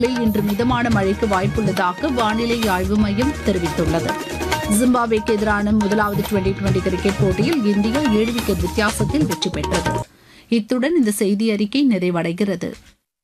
இன்று மிதமான மழைக்கு வாய்ப்புள்ளதாக வானிலை ஆய்வு மையம் தெரிவித்துள்ளது ஜிம்பாப்வேக்கு எதிரான முதலாவது டுவெண்டி டுவெண்டி கிரிக்கெட் போட்டியில் இந்தியா ஏழு விக்கெட் வித்தியாசத்தில் வெற்றி பெற்றது இத்துடன் இந்த செய்தி அறிக்கை நிறைவடைகிறது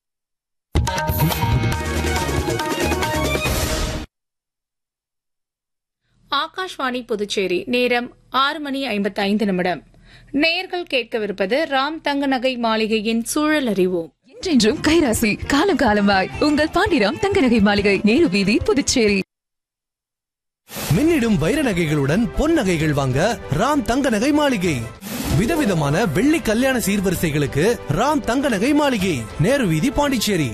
ஆகாஷ்வாணி புதுச்சேரி நேரம் ஆறு மணி ஐம்பத்தி ஐந்து நிமிடம் நேயர்கள் கேட்கவிருப்பது ராம் தங்கநகை மாளிகையின் சூழல் அறிவோம் என்றென்றும் கைராசி காலம் காலமாய் உங்கள் பாண்டிராம் தங்கநகை மாளிகை நேரு வீதி புதுச்சேரி மின்னிடும் வைர நகைகளுடன் பொன் நகைகள் வாங்க ராம் தங்க நகை மாளிகை விதவிதமான வெள்ளி கல்யாண சீர்வரிசைகளுக்கு ராம் தங்க நகை மாளிகை நேரு வீதி பாண்டிச்சேரி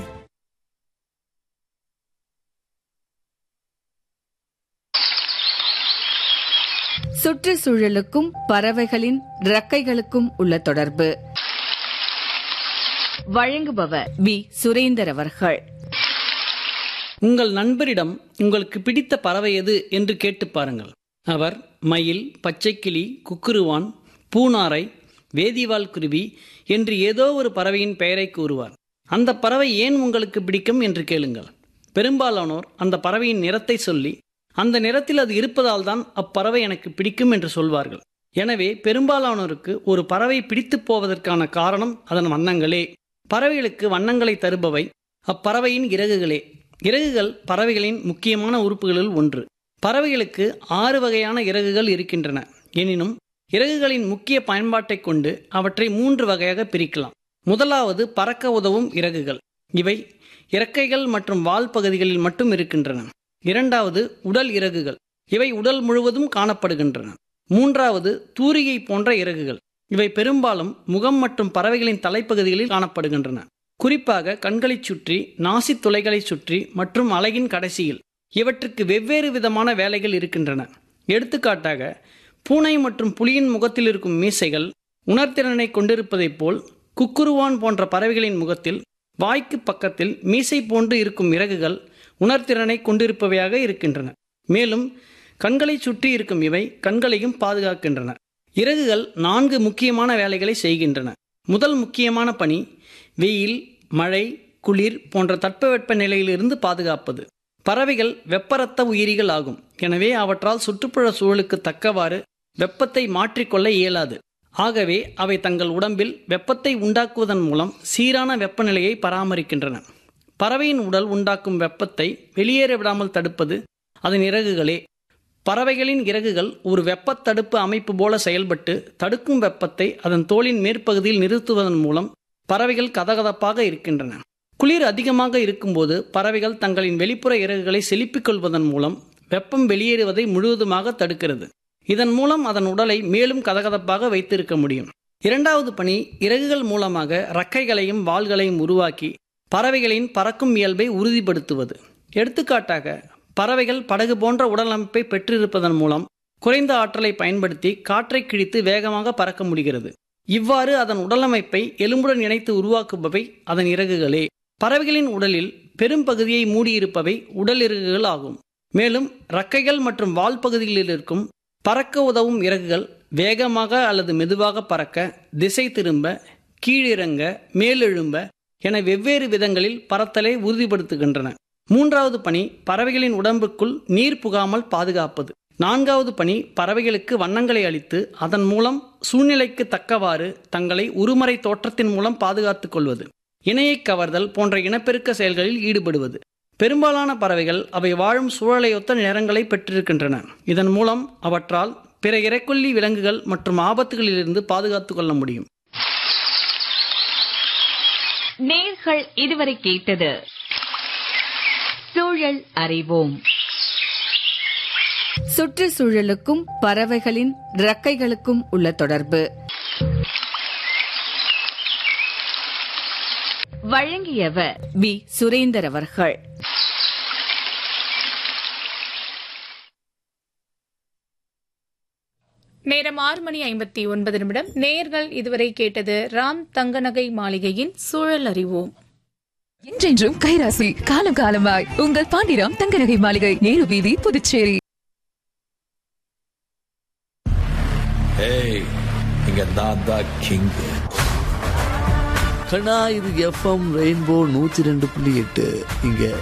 சுற்றுச்சூழலுக்கும் பறவைகளின் இறக்கைகளுக்கும் உள்ள தொடர்பு வழங்குபவர் வி சுரேந்தர் அவர்கள் உங்கள் நண்பரிடம் உங்களுக்கு பிடித்த பறவை எது என்று கேட்டுப் பாருங்கள் அவர் மயில் பச்சைக்கிளி குக்குருவான் பூனாரை வேதிவால் குருவி என்று ஏதோ ஒரு பறவையின் பெயரை கூறுவார் அந்த பறவை ஏன் உங்களுக்கு பிடிக்கும் என்று கேளுங்கள் பெரும்பாலானோர் அந்த பறவையின் நிறத்தை சொல்லி அந்த நிறத்தில் அது இருப்பதால் தான் அப்பறவை எனக்கு பிடிக்கும் என்று சொல்வார்கள் எனவே பெரும்பாலானோருக்கு ஒரு பறவை பிடித்துப் போவதற்கான காரணம் அதன் வண்ணங்களே பறவைகளுக்கு வண்ணங்களை தருபவை அப்பறவையின் இறகுகளே இறகுகள் பறவைகளின் முக்கியமான உறுப்புகளில் ஒன்று பறவைகளுக்கு ஆறு வகையான இறகுகள் இருக்கின்றன எனினும் இறகுகளின் முக்கிய பயன்பாட்டைக் கொண்டு அவற்றை மூன்று வகையாக பிரிக்கலாம் முதலாவது பறக்க உதவும் இறகுகள் இவை இறக்கைகள் மற்றும் வால் பகுதிகளில் மட்டும் இருக்கின்றன இரண்டாவது உடல் இறகுகள் இவை உடல் முழுவதும் காணப்படுகின்றன மூன்றாவது தூரிகை போன்ற இறகுகள் இவை பெரும்பாலும் முகம் மற்றும் பறவைகளின் தலைப்பகுதிகளில் காணப்படுகின்றன குறிப்பாக கண்களைச் சுற்றி நாசி துளைகளைச் சுற்றி மற்றும் அலகின் கடைசியில் இவற்றுக்கு வெவ்வேறு விதமான வேலைகள் இருக்கின்றன எடுத்துக்காட்டாக பூனை மற்றும் புலியின் முகத்தில் இருக்கும் மீசைகள் உணர்திறனை கொண்டிருப்பதைப் போல் குக்குருவான் போன்ற பறவைகளின் முகத்தில் வாய்க்கு பக்கத்தில் மீசை போன்று இருக்கும் இறகுகள் உணர்திறனை கொண்டிருப்பவையாக இருக்கின்றன மேலும் கண்களைச் சுற்றி இருக்கும் இவை கண்களையும் பாதுகாக்கின்றன இறகுகள் நான்கு முக்கியமான வேலைகளை செய்கின்றன முதல் முக்கியமான பணி வெயில் மழை குளிர் போன்ற தட்பவெப்ப நிலையிலிருந்து பாதுகாப்பது பறவைகள் வெப்பரத்த உயிரிகள் ஆகும் எனவே அவற்றால் சுற்றுப்புற சூழலுக்கு தக்கவாறு வெப்பத்தை மாற்றிக்கொள்ள இயலாது ஆகவே அவை தங்கள் உடம்பில் வெப்பத்தை உண்டாக்குவதன் மூலம் சீரான வெப்பநிலையை பராமரிக்கின்றன பறவையின் உடல் உண்டாக்கும் வெப்பத்தை வெளியேற விடாமல் தடுப்பது அதன் இறகுகளே பறவைகளின் இறகுகள் ஒரு வெப்பத் தடுப்பு அமைப்பு போல செயல்பட்டு தடுக்கும் வெப்பத்தை அதன் தோலின் மேற்பகுதியில் நிறுத்துவதன் மூலம் பறவைகள் கதகதப்பாக இருக்கின்றன குளிர் அதிகமாக இருக்கும்போது பறவைகள் தங்களின் வெளிப்புற இறகுகளை செலுப்பிக் கொள்வதன் மூலம் வெப்பம் வெளியேறுவதை முழுவதுமாக தடுக்கிறது இதன் மூலம் அதன் உடலை மேலும் கதகதப்பாக வைத்திருக்க முடியும் இரண்டாவது பணி இறகுகள் மூலமாக ரக்கைகளையும் வாள்களையும் உருவாக்கி பறவைகளின் பறக்கும் இயல்பை உறுதிப்படுத்துவது எடுத்துக்காட்டாக பறவைகள் படகு போன்ற உடலமைப்பை பெற்றிருப்பதன் மூலம் குறைந்த ஆற்றலை பயன்படுத்தி காற்றை கிழித்து வேகமாக பறக்க முடிகிறது இவ்வாறு அதன் உடலமைப்பை எலும்புடன் இணைத்து உருவாக்குபவை அதன் இறகுகளே பறவைகளின் உடலில் பெரும் பகுதியை மூடியிருப்பவை உடல் இறகுகள் ஆகும் மேலும் ரக்கைகள் மற்றும் வால் பகுதிகளில் இருக்கும் பறக்க உதவும் இறகுகள் வேகமாக அல்லது மெதுவாக பறக்க திசை திரும்ப கீழிறங்க மேலெழும்ப என வெவ்வேறு விதங்களில் பறத்தலை உறுதிப்படுத்துகின்றன மூன்றாவது பணி பறவைகளின் உடம்புக்குள் நீர் புகாமல் பாதுகாப்பது நான்காவது பணி பறவைகளுக்கு வண்ணங்களை அளித்து அதன் மூலம் சூழ்நிலைக்கு தக்கவாறு தங்களை உருமறை தோற்றத்தின் மூலம் பாதுகாத்துக் கொள்வது இணையை கவர்தல் போன்ற இனப்பெருக்க செயல்களில் ஈடுபடுவது பெரும்பாலான பறவைகள் அவை வாழும் சூழலையொத்த நிறங்களை பெற்றிருக்கின்றன இதன் மூலம் அவற்றால் பிற இறைக்கொல்லி விலங்குகள் மற்றும் ஆபத்துகளிலிருந்து பாதுகாத்துக் கொள்ள முடியும் நேர்கள் இதுவரை கேட்டது சூழல் அறிவோம் சுற்றுச்சூழலுக்கும் பறவைகளின் இறக்கைகளுக்கும் உள்ள தொடர்பு வழங்கியவர் வி சுரேந்தர் அவர்கள் நேரம் ஆறு மணி ஐம்பத்தி ஒன்பது நிமிடம் நேயர்கள் இதுவரை கேட்டது ராம் தங்கநகை மாளிகையின் சூழல் அறிவோம் என்றென்றும் கைராசி காலம் காலமாய் உங்கள் பாண்டிராம் தங்கநகை மாளிகை நேரு வீதி புதுச்சேரி ஏய் இங்க நான் தான் கிங் கண்ணா இது எஃப்எம் ரெயின்போ நூத்தி ரெண்டு புள்ளி எட்டு இங்க